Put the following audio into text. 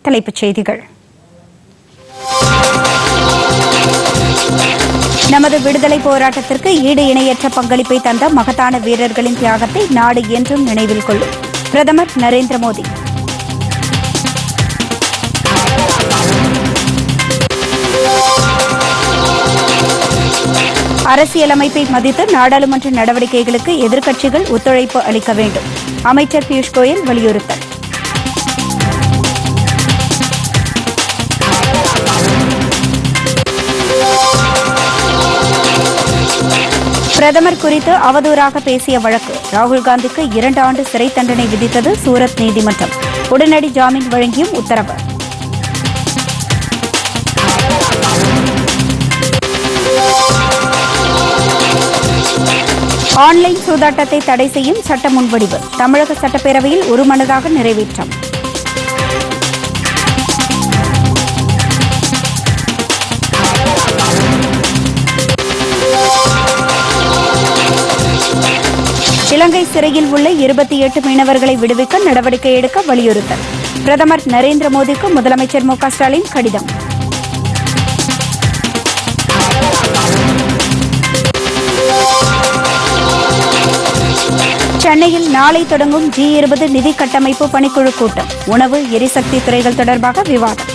தலைப்புச் செய்திகள் நமது விடுதலை போராட்டத்திற்கு ஈடு இணையற்ற பங்களிப்பை தந்த மகத்தான வீரர்களின் தியாகத்தை நாடு என்றும் நினைவில் கொள்ளும் பிரதமர் நரேந்திர மோடி அரசியலமைப்பை மதித்து நாடாளுமன்ற நடவடிக்கைகளுக்கு எதிர்க்கட்சிகள் ஒத்துழைப்பு அளிக்க வேண்டும் அமைச்சர் பியூஷ் கோயல் வலியுறுத்தல் பிரதமர் குறித்து அவதூறாக பேசிய வழக்கு ராகுல் காந்திக்கு இரண்டு ஆண்டு சிறை தண்டனை விதித்தது சூரத் நீதிமன்றம் உடனடி ஜாமீன் வழங்கியும் உத்தரவு ஆன்லைன் சூதாட்டத்தை தடை செய்யும் சட்ட முன்வடிவு தமிழக சட்டப்பேரவையில் ஒருமனதாக நிறைவேற்றம் இலங்கை சிறையில் உள்ள இருபத்தி எட்டு மீனவர்களை விடுவிக்க நடவடிக்கை எடுக்க வலியுறுத்தல் பிரதமர் நரேந்திர மோடிக்கு முதலமைச்சர் மு க ஸ்டாலின் கடிதம் சென்னையில் நாளை தொடங்கும் ஜி இருபது நிதி கட்டமைப்பு பணிக்குழு கூட்டம் உணவு எரிசக்தி துறைகள் தொடர்பாக விவாதம்